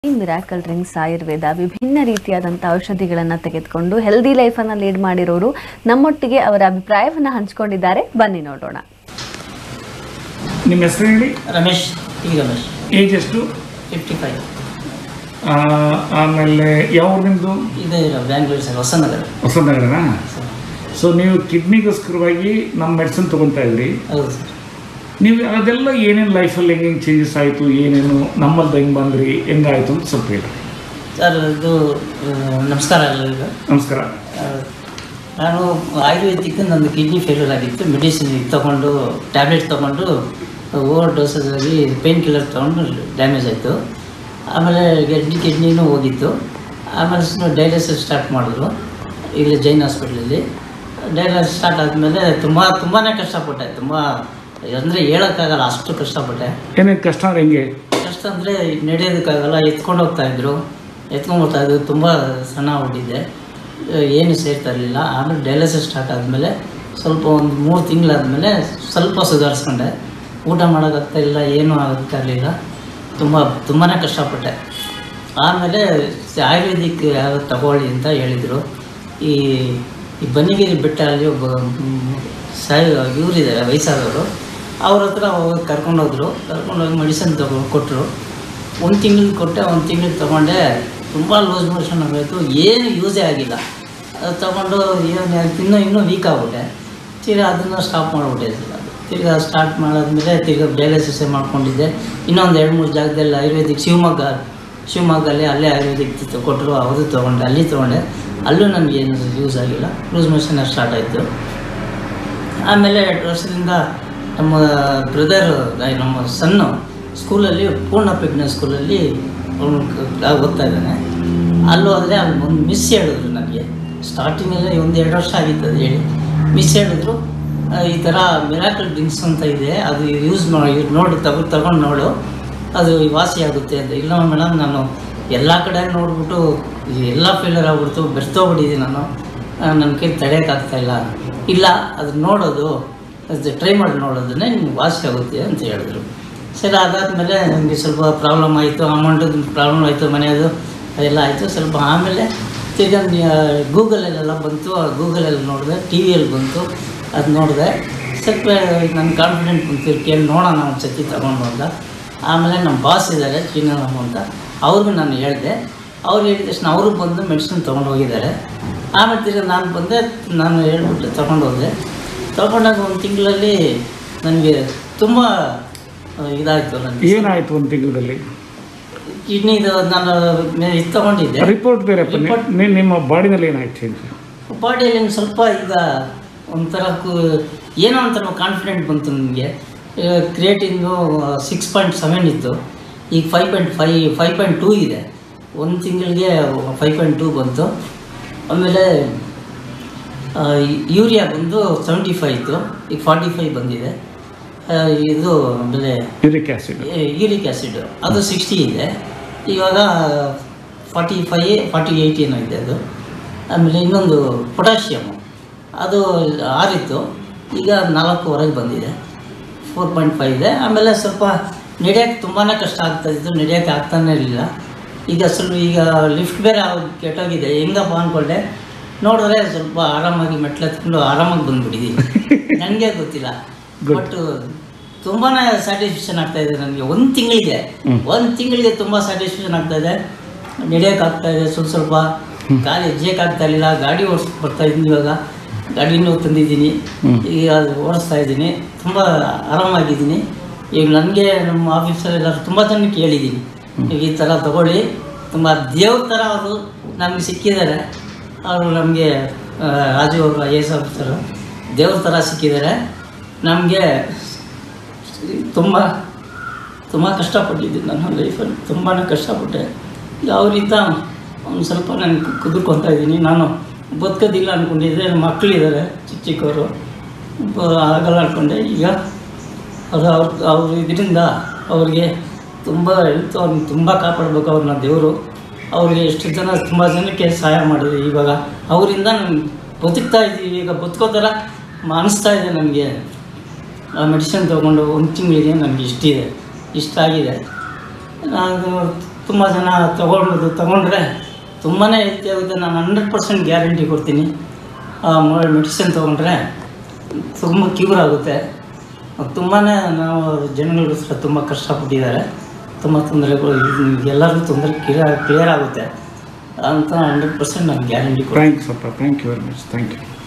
ಈ miracle drinks Ayurveda ವಿಭಿನ್ನ ರೀತಿಯಾದಂಥ ಔಷಧಿಗಳನ್ನು ತೆಗೆದುಕೊಂಡು ಹೆಲ್ದಿ ಲೈಫನ್ನು ಲೀಡ್ ಮಾಡಿರೋರು ನಮ್ಮೊಟ್ಟಿಗೆ ಅವರ ಅಭಿಪ್ರಾಯವನ್ನು ಹಂಚಿಕೊಂಡಿದ್ದಾರೆ ಬನ್ನಿ ನೋಡೋಣ ನಿಮ್ಮ ಹೆಸರು ಹೇಳಿ ರಮೇಶ್ ಟಿ ರಮೇಶ್ ಏಜ್ ಎಷ್ಟು ಫಿಫ್ಟಿ ಫೈವ್ ಆ, ಆಮೇಲೆ ಯಾವ ನಿಮ್ಮದು ಇದು ಬ್ಯಾಂಗ್ಳೂರು ಸರ್ ಹೊಸನಗರ ಹೊಸನಗರನಾ ಸೊ ನೀವು ಕಿಡ್ನಿಗೋಸ್ಕರವಾಗಿ ನಮ್ಮ ಮೆಡಿಸಿನ್ ತೊಗೊತಾ ಇದ್ರಿ ಹೌದು ಸರ್ ನೀವು ಅದೆಲ್ಲ ಏನೇನು ಲೈಫಲ್ಲಿ ಹೆಂಗೆ ಹೆಂಗೆ ಚೇಂಜಸ್ ಆಯಿತು ಏನೇನು ನಮ್ಮಲ್ಲಿ ಹೆಂಗೆ ಬಂದ್ರಿ ಹೆಂಗಾಯಿತು ಅಂತ ಸ್ವಲ್ಪ ಹೇಳಿ ಸರ್ ಇದು ಆ, ನಮಸ್ಕಾರ ಎಲ್ಲರಿಗೂ ನಮಸ್ಕಾರ ಆ, ನಾನು ಆಯುರ್ವೇದಿಕ್ ನಂದು ಕಿಡ್ನಿ ಫೇಲ್ಯೂರ್ ಆಗಿತ್ತು ಮೆಡಿಸಿನ್ ತೊಗೊಂಡು ಟ್ಯಾಬ್ಲೆಟ್ ತೊಗೊಂಡು ಓವರ್ ಡೋಸಸ್ ಆಗಿ ಪೇನ್ ಕಿಲ್ಲರ್ ತೊಗೊಂಡು ಡ್ಯಾಮೇಜ್ ಆಯಿತು ಆಮೇಲೆ ಕಿಡ್ನಿ ಕಿಡ್ನಿನೂ ಹೋಗಿತ್ತು ಆಮೇಲೆ ಡೈಲಿಸಿಸ್ ಸ್ಟಾರ್ಟ್ ಮಾಡಿದ್ರು ಇಲ್ಲಿ ಜೈನ್ ಹಾಸ್ಪಿಟ್ಲಲ್ಲಿ ಡೈಲಿಸಿಸ್ ಸ್ಟಾರ್ಟ್ ಆದಮೇಲೆ ತುಂಬ ತುಂಬಾ ಕಷ್ಟಪಟ್ಟೆ ತುಂಬ ಅಂದರೆ ಹೇಳೋಕ್ಕಾಗಲ್ಲ ಅಷ್ಟು ಕಷ್ಟಪಟ್ಟೆ ಏನೇನು ಕಷ್ಟ ಅಂದ್ರೆ ಹೆಂಗೆ ಕಷ್ಟ ಅಂದರೆ ನಡೆಯೋದಕ್ಕಾಗಲ್ಲ ಎತ್ಕೊಂಡು ಹೋಗ್ತಾ ಇದ್ರು ಎತ್ಕೊಂಡು ಹೋಗ್ತಾ ಇದ್ರು ತುಂಬ ಸಣ್ಣ ಹೊಟ್ಟಿದ್ದೆ ಏನು ಸೇರ್ತಾ ಇರಲಿಲ್ಲ ಆಮೇಲೆ ಡಯಾಲಿಸಿಸ್ ಸ್ಟಾರ್ಟ್ ಆದಮೇಲೆ ಸ್ವಲ್ಪ ಒಂದು ಮೂರು ತಿಂಗಳಾದಮೇಲೆ ಸ್ವಲ್ಪ ಸುಧಾರಿಸ್ಕೊಂಡೆ ಊಟ ಮಾಡೋಕ್ಕಾಗ್ತಾ ಇಲ್ಲ ಏನೂ ಆಗ್ತಾ ಇರಲಿಲ್ಲ ತುಂಬ ತುಂಬಾ ಕಷ್ಟಪಟ್ಟೆ ಆಮೇಲೆ ಆಯುರ್ವೇದಿಕ್ ಯಾವ ತಗೊಳ್ಳಿ ಅಂತ ಹೇಳಿದರು ಈ ಈ ಬನ್ನಿಗಿರಿ ಬೆಟ್ಟ ಅಲ್ಲಿ ಒಬ್ಬ ಮ್, ಸಾಯಿ ಇವರಿದ್ದಾರೆ ವಯಸ್ಸಾದವರು ಅವ್ರ ಹತ್ರ ಹೋಗಿ ಕರ್ಕೊಂಡೋದ್ರು ಕರ್ಕೊಂಡೋಗಿ ಮೆಡಿಸಿನ್ ತಗೊ ಕೊಟ್ಟರು ಒಂದು ತಿಂಗಳಿಗೆ ಕೊಟ್ಟೆ ಒಂದು ತಿಂಗಳಿಗೆ ತೊಗೊಂಡೆ ತುಂಬ ಲೂಸ್ ಮೋಷನ್ ಆಗೋಯ್ತು ಏನು ಯೂಸೇ ಆಗಿಲ್ಲ ಅದು ತೊಗೊಂಡು ಏನು ಇನ್ನೂ ಇನ್ನೂ ವೀಕ್ ಆಗ್ಬಿಟ್ಟೆ ತಿರ್ಗಿ ಅದನ್ನು ಸ್ಟಾಪ್ ಮಾಡಿಬಿಟ್ಟೆ ತಿರ್ಗಿ ಸ್ಟಾರ್ಟ್ ಮಾಡಾದ್ಮೇಲೆ ತಿರ್ಗಿ ಡಯಾಲಿಸಿಸ್ ಮಾಡ್ಕೊಂಡಿದ್ದೆ ಇನ್ನೊಂದು ಎರಡು ಮೂರು ಜಾಗದಲ್ಲಿ ಆಯುರ್ವೇದಿಕ್ ಶಿವಮೊಗ್ಗ ಶಿವಮೊಗ್ಗಲ್ಲಿ ಅಲ್ಲೇ ಆಯುರ್ವೇದಿಕ್ ತ- ಕೊಟ್ಟರು ಅವರು ತೊಗೊಂಡೆ ಅಲ್ಲಿ ತೊಗೊಂಡೆ ಅಲ್ಲೂ ನನಗೆ ಏನು ಯೂಸ್ ಆಗಿಲ್ಲ ಲೂಸ್ ಮೋಷನ್ ಸ್ಟಾರ್ಟ್ ಆಯಿತು ಆಮೇಲೆ ಎರಡು ವರ್ಷದಿಂದ ನಮ್ಮ ಬ್ರದರ್ ನಮ್ಮ ಸನ್ನು ಸ್ಕೂಲಲ್ಲಿ ಪೂರ್ಣ ಪ್ರಜ್ಞಾ ಸ್ಕೂಲಲ್ಲಿ ಅವನು ಕ- ಓದ್ತಾ ಇದ್ದಾನೆ ಅಲ್ಲೂ ಆದರೆ ಅಲ್ಲಿ ಒಂದು ಮಿಸ್ ಹೇಳಿದ್ರು ನನಗೆ ಸ್ಟಾರ್ಟಿಂಗಲ್ಲೇ ಒಂದು ಎರಡು ವರ್ಷ ಆಗಿತ್ತು ಅದು ಹೇಳಿ ಮಿಸ್ ಹೇಳಿದ್ರು ಆ, ಈ ಥರ ಮಿರಾಕಲ್ ಡ್ರಿಂಕ್ಸ್ ಅಂತ ಇದೆ ಅದು ಯೂಸ್ ಮಾಡಿ ನೋಡು ತಗೊ ತಗೊಂಡು ನೋಡು ಅದು ವಾಸಿ ಆಗುತ್ತೆ ಅಂತ ಇಲ್ಲ ಮೇಡಮ್ ನಾನು ಎಲ್ಲ ಕಡೆ ನೋಡ್ಬಿಟ್ಟು ಎಲ್ಲ ಫೇಲರ್ ಆಗ್ಬಿಡ್ತು ಬೆರ್ತೋಗ್ಬಿಟ್ಟಿದ್ದೀನಿ ನಾನು ನನ್ನ ಕೈ ತಡೆಯೋಕ್ಕಾಗ್ತಾ ಇಲ್ಲ ಇಲ್ಲ ಅದು ನೋಡೋದು ಅದು ಟ್ರೈ ಮಾಡಿ ನೋಡೋದನ್ನೇ ನಿಮ್ಗೆ ವಾಸಿ ಆಗುತ್ತೆ ಅಂತ ಹೇಳಿದ್ರು ಸರಿ ಅದಾದಮೇಲೆ ನನಗೆ ಸ್ವಲ್ಪ ಪ್ರಾಬ್ಲಮ್ ಆಯಿತು ಅಮೌಂಟದು ಪ್ರಾಬ್ಲಮ್ ಆಯಿತು ಮನೆಯದು ಅದೆಲ್ಲ ಆಯಿತು ಸ್ವಲ್ಪ ಆಮೇಲೆ ತಿರ್ಗಾ ಗೂಗಲಲ್ಲೆಲ್ಲ ಬಂತು ಆ ಗೂಗಲಲ್ಲಿ ನೋಡಿದೆ ಟಿ ವಿಯಲ್ಲಿ ಬಂತು ಅದು ನೋಡಿದೆ ಸ್ವಲ್ಪ ನನ್ನ ಕಾನ್ಫಿಡೆಂಟ್ ಬಂತು ಕೇಳಿ ನೋಡೋಣ ಒಂದು ಸತಿ ತಗೊಂಡು ಅಂತ ಆಮೇಲೆ ನಮ್ಮ ಬಾಸ್ ಇದ್ದಾರೆ ಶ್ರೀನಿವಾಸ ಅಂತ ಅವ್ರಿಗೂ ನಾನು ಹೇಳಿದೆ ಅವ್ರು ಹೇಳಿದ ತಕ್ಷಣ ಅವರು ಬಂದು ಮೆಡಿಸಿನ್ ತೊಗೊಂಡು ಹೋಗಿದ್ದಾರೆ ಆಮೇಲೆ ತಿರ್ಗಿ ನಾನು ಬಂದೆ ನಾನು ಹೇಳ್ಬಿಟ್ಟು ತೊಗೊಂಡು ಹೋದೆ ತೊಗೊಂಡಾಗ ಒಂದು ತಿಂಗಳಲ್ಲಿ ನನಗೆ ತುಂಬ ಇದಾಯಿತು ನನಗೆ ಏನಾಯಿತು ಒಂದು ತಿಂಗಳಲ್ಲಿ ಕಿಡ್ನಿದು ನಾನು ಮೇ- ಇದು ತೊಗೊಂಡಿದ್ದೆ ರಿಪೋರ್ಟ್ ಬೇರೆ Report- ನಿ- ನಿಮ್ಮ ಬಾಡಿನಲ್ಲಿ ಏನಾಯ್ತು ಚೇಂಜ್ ಬಾಡಿಯಲ್ಲಿ ಒಂದು ಸ್ವಲ್ಪ ಈಗ ಒಂಥರ ಕು ಏನೋ ಒಂಥರ ಕಾನ್ಫಿಡೆಂಟ್ ಬಂತು ನನಗೆ ಕ್ರಿಯೇಟಿಂಗು ಸಿಕ್ಸ್ ಪಾಯಿಂಟ್ ಸೆವೆನ್ ಇತ್ತು ಈಗ five point five five point two ಇದೆ ಒಂದು ತಿಂಗಳಿಗೆ ಫೈವ್ ಪಾಯಿಂಟ್ ಟೂ ಬಂತು ಆಮೇಲೆ ಆ, ಯೂರಿಯಾ ಬಂದು ಸೆವೆಂಟಿ ಫೈವ್ ಇತ್ತು ಈಗ ಫಾರ್ಟಿ ಫೈವ್ ಬಂದಿದೆ ಆ, ಇದು ಆಮೇಲೆ ಯೂರಿಕ್ ಆ್ಯಸಿಡ್ ಯೂರಿಕ್ ಆ್ಯಸಿಡ್ ಅದು ಸಿಕ್ಸ್ಟಿ ಇದೆ ಇವಾಗ ಫಾರ್ಟಿ ಫೈ ಫಾರ್ಟಿ ಏಯ್ಟ್ ಏನೋ ಇದೆ ಅದು ಆಮೇಲೆ ಇನ್ನೊಂದು ಪೊಟ್ಯಾಷಿಯಮು ಅದು ಆರಿತ್ತು ಈಗ ನಾಲ್ಕೂವರೆಗೆ ಬಂದಿದೆ ಫೋರ್ ಪಾಯಿಂಟ್ ಫೈವ್ ಇದೆ ಆಮೇಲೆ ಸ್ವಲ್ಪ ನಡೆಯೋಕ್ಕೆ ತುಂಬಾ ಕಷ್ಟ ಆಗ್ತಾಯಿತ್ತು ನಡೆಯೋಕ್ಕೆ ಆಗ್ತಾನೇ ಇರಲಿಲ್ಲ ಈಗ ಸ್ವಲ್ಪ ಈಗ ಲಿಫ್ಟ್ ಬೇರೆ ಆಗ್- ಕೆಟ್ಟೋಗಿದೆ ಹೆಂಗಪ್ಪ ಅಂದ್ಕೊಂಡೆ ನೋಡಿದ್ರೆ ಸ್ವಲ್ಪ ಆರಾಮಾಗಿ ಮೆಟ್ಲು ಹತ್ಕೊಂಡು ಆರಾಮಾಗಿ ಬಂದ್ಬಿಟ್ಟಿದ್ದೀನಿ ನನಗೆ ಗೊತ್ತಿಲ್ಲ Good. ಬಟ್ ತುಂಬಾ ಸ್ಯಾಟಿಸ್ಫ್ಯಾಕ್ಷನ್ ಆಗ್ತಾ ಇದೆ ನನಗೆ ಒಂದು ತಿಂಗಳಿಗೆ ಹ್ಮ್. ಒಂದು ತಿಂಗಳಿಗೆ ತುಂಬ ಸ್ಯಾಟಿಸ್ಫ್ಯಾಕ್ಷನ್ ಆಗ್ತಾ ಇದೆ ನಡೆಯೋಕೆ ಆಗ್ತಾ ಇದೆ ಸ್ವಲ್ಪ ಸ್ವಲ್ಪ ಗಾಡಿ ಹೆಜ್ಜೆಗೆ ಆಗ್ತಾ ಇರಲಿಲ್ಲ ಗಾಡಿ ಓಡಿಸ್ ಬರ್ತಾ ಇದ್ದೀನಿ ಇವಾಗ ಗಾಡಿನೂ ತಂದಿದ್ದೀನಿ ಹ್ಮ್. ಈಗ ಅದು ಓಡಿಸ್ತಾ ಇದ್ದೀನಿ ತುಂಬ ಆರಾಮಾಗಿದ್ದೀನಿ ಈಗ ನನಗೆ ನಮ್ಮ ಆಫೀಸಲ್ಲೆಲ್ಲ ತುಂಬ ಜನಕ್ಕೆ ಹೇಳಿದ್ದೀನಿ ಈಗ ಈ ಥರ ತಗೊಳ್ಳಿ ತುಂಬ ದೇವ್ರ ಥರ ಅವರು ನಮಗೆ ಸಿಕ್ಕಿದ್ದಾರೆ ಅವರು ನಮಗೆ ರಾಜು ಅವರು ಐ ಎಸ್ ಆಫೀಸರು ದೇವ್ರ ಥರ ಸಿಕ್ಕಿದ್ದಾರೆ ನಮಗೆ ತುಂಬ ತುಂಬ ಕಷ್ಟಪಟ್ಟಿದ್ದೀನಿ ನನ್ನ ಲೈಫಲ್ಲಿ ತುಂಬಾ ಕಷ್ಟಪಟ್ಟೆ ಅವರಿಂದ ಒಂದು ಸ್ವಲ್ಪ ನಾನು ಕುದುರ್ಕೊತಾ ಇದ್ದೀನಿ ನಾನು ಬದುಕೋದಿಲ್ಲ ಅಂದ್ಕೊಂಡಿದ್ದೆ ಮಕ್ಕಳಿದ್ದಾರೆ ಚಿಕ್ಕ ಚಿಕ್ಕವರು ಬ- ಆಗಲ್ಲ ಅಂದ್ಕೊಂಡೆ ಈಗ ಅದು ಅವ್ರ ಅವ್ರ ಇದರಿಂದ ಅವ್ರಿಗೆ ತುಂಬ ಹೆಲ್ತ್ ಅವ್ರನ್ನ ತುಂಬ ಕಾಪಾಡಬೇಕು ಅವ್ರನ್ನ ದೇವರು ಅವ್ರಿಗೆ ಎಷ್ಟು ಜನ ತುಂಬ ಜನಕ್ಕೆ ಸಹಾಯ ಮಾಡಿದೆ ಇವಾಗ ಅವರಿಂದ ನಾನು ಬದುಕ್ತಾ ಇದ್ದೀವಿ ಈಗ ಬದುಕೋ ಥರ ಅನಿಸ್ತಾ ಇದೆ ನನಗೆ ಆ ಮೆಡಿಸಿನ್ ತೊಗೊಂಡು ಒಂದು ತಿಂಗಳಿಗೆ ನನಗೆ ಇಷ್ಟಿದೆ ಇಷ್ಟ ಆಗಿದೆ ನಾನು ತುಂಬ ಜನ ತಗೊಂಡು ತಗೊಂಡ್ರೆ ತುಂಬಾ ಹೆಲ್ತಿ ಆಗುತ್ತೆ ನಾನು ಹಂಡ್ರೆಡ್ ಪರ್ಸೆಂಟ್ ಗ್ಯಾರಂಟಿ ಕೊಡ್ತೀನಿ ಮೆಡಿಸಿನ್ ತೊಗೊಂಡ್ರೆ ತುಂಬ ಕ್ಯೂರ್ ಆಗುತ್ತೆ ತುಂಬಾ ನಾವು ಜನಗಳಿಗೋಸ್ಕರ ತುಂಬ ಕಷ್ಟಪಟ್ಟಿದ್ದಾರೆ ತುಂಬ ತೊಂದರೆಗಳು ಎಲ್ಲರಿಗೂ ತೊಂದರೆ ಕ್ಲಿಯರ್ ಕ್ಲಿಯರ್ ಆಗುತ್ತೆ ಅಂತ ಹಂಡ್ರೆಡ್ ಪರ್ಸೆಂಟ್ ನಾನು ಗ್ಯಾರಂಟಿ ಕೊಡ್ತೀನಿ ಥ್ಯಾಂಕ್ಸ್ ಅಪ್ಪ thank you very much thank you